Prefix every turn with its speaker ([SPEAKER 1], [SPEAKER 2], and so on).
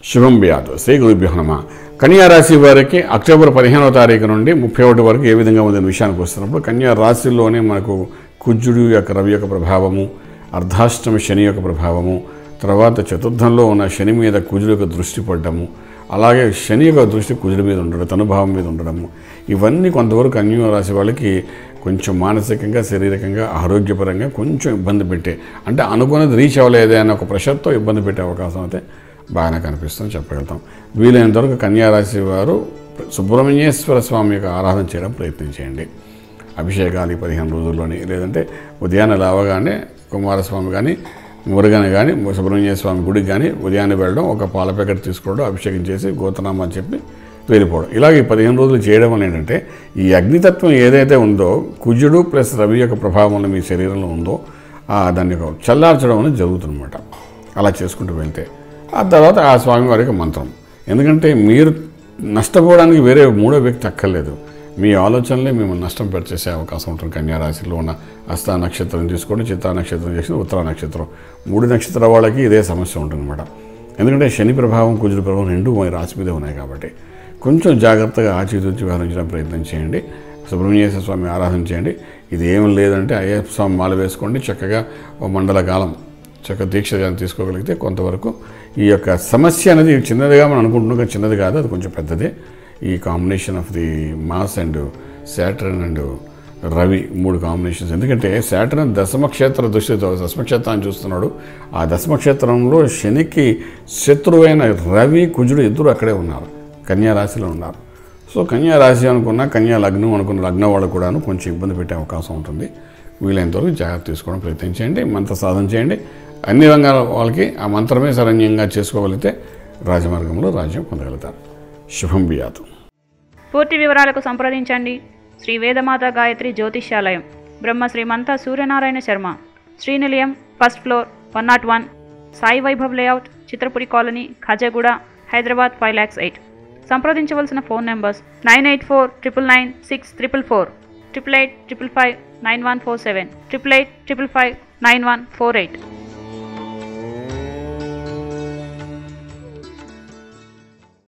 [SPEAKER 1] శుభం వ్యాధు శ్రీ గురుభ్యో నమ కన్యా రాశి వారికి అక్టోబర్ పదిహేనవ తారీఖు నుండి ముప్పై ఒకటి వరకు ఏ విధంగా ఉందనే విషయానికి వస్తున్నప్పుడు కన్యా రాశిలోనే మనకు కుజుడు యొక్క రవి యొక్క ప్రభావము అర్ధాష్టమి శని యొక్క ప్రభావము తర్వాత చతుర్థంలో ఉన్న శని మీద కుజుడు యొక్క దృష్టి పడ్డము అలాగే శని యొక్క దృష్టి కుజుడి మీద ఉండడం తనుభావం మీద ఉండడము ఇవన్నీ కొంతవరకు కన్యా రాశి వాళ్ళకి కొంచెం మానసికంగా శారీరకంగా ఆరోగ్యపరంగా కొంచెం ఇబ్బంది పెట్టే అంటే అనుకున్నది రీచ్ అవ్వలేదే అనే ఒక ప్రెషర్తో ఇబ్బంది పెట్టే అవకాశం అయితే బాగానే కనిపిస్తుందని చెప్పగలుగుతాం వీలైనంత వరకు కన్యారాశి వారు సుబ్రహ్మణ్యేశ్వర స్వామి యొక్క ఆరాధన చేయడం ప్రయత్నం చేయండి అభిషేకాలు ఈ పదిహేను రోజుల్లోని లేదంటే ఉదయాన్నే లేవగానే కుమారస్వామి కానీ మురుగన్ కానీ సుబ్రహ్మణ్య స్వామి గుడికి కానీ ఉదయాన్నే వెళ్ళడం ఒక పాల ప్యాకెట్ తీసుకోవడం అభిషేకం చేసి గోతనామని చెప్పి వెళ్ళిపోవడం ఇలాగ ఈ పదిహేను రోజులు చేయడం వల్ల ఏంటంటే ఈ అగ్నితత్వం ఏదైతే ఉందో కుజుడు ప్లస్ రవి యొక్క ప్రభావం మీ శరీరంలో ఉందో ఆ దాన్ని ఒక చల్లార్చడం అనేది జరుగుతుందన్నమాట అలా చేసుకుంటూ వెళ్తే ఆ తర్వాత ఆ స్వామివారి యొక్క మంత్రం ఎందుకంటే మీరు నష్టపోవడానికి వేరే మూడో వ్యక్తి అక్కర్లేదు మీ ఆలోచనలే మిమ్మల్ని నష్టం పెట్టేసే అవకాశం ఉంటుంది కన్యా రాశిలో ఉన్న హస్త నక్షత్రం తీసుకోండి చిత్తా నక్షత్రం చేసి ఉత్తర నక్షత్రం మూడు నక్షత్ర వాళ్ళకి ఇదే సమస్య ఉంటుందన్నమాట ఎందుకంటే శని ప్రభావం కుజుడు ప్రభావం రెండు మీ రాశి మీదే ఉన్నాయి కాబట్టి కొంచెం జాగ్రత్తగా ఆచితూచి వ్యవహరించడం ప్రయత్నం చేయండి సుబ్రహ్మణ్యేశ్వర స్వామి ఆరాధన చేయండి ఇది ఏం లేదంటే అయ్యప్ప స్వామి మాల వేసుకోండి చక్కగా ఓ మండల కాలం చక్కగా దీక్ష కానీ తీసుకోగలిగితే కొంతవరకు ఈ యొక్క సమస్య అనేది చిన్నదిగా మనం అనుకుంటున్నాం కానీ చిన్నది కాదు అది కొంచెం పెద్దదే ఈ combination of the Mars and Saturn and రవి మూడు కాంబినేషన్స్ ఎందుకంటే శాటర్న్ దశమక్షేత్ర దృష్టితో దశమక్షేత్రాన్ని చూస్తున్నాడు ఆ దశమక్షేత్రంలో శనికి శత్రువైన రవి కుజుడు ఇద్దరు అక్కడే ఉన్నారు కన్యా రాశిలో ఉన్నారు సో కన్యా రాశి అనుకున్న కన్యా లగ్నం అనుకున్న లగ్నం వాళ్ళు కూడాను కొంచెం ఇబ్బంది పెట్టే అవకాశం ఉంటుంది వీలైనంతవరకు జాగ్రత్త తీసుకోవడం ప్రయత్నం చేయండి మంత్ర సాధన చేయండి అన్ని రంగాల వాళ్ళకి ఆ మంత్రమే శరణ్యంగా చేసుకోగలిగితే రాజమార్గంలో రాజ్యం పొందగలుగుతారు శుభం బియాతు
[SPEAKER 2] పూర్తి వివరాలకు సంప్రదించండి Shri Vedamata Gayatri Jyotishyalayam Brahma Srimantha Suryanarayana Sharma Srinilayam first floor one not one Sai Vaibhav layout Chitrapuri colony Khajaguda Hyderabad five lakhs eight సంప్రదించవలసిన phone numbers nine eight four triple nine six triple four triple eight triple five nine one four seven triple eight triple five nine one four eight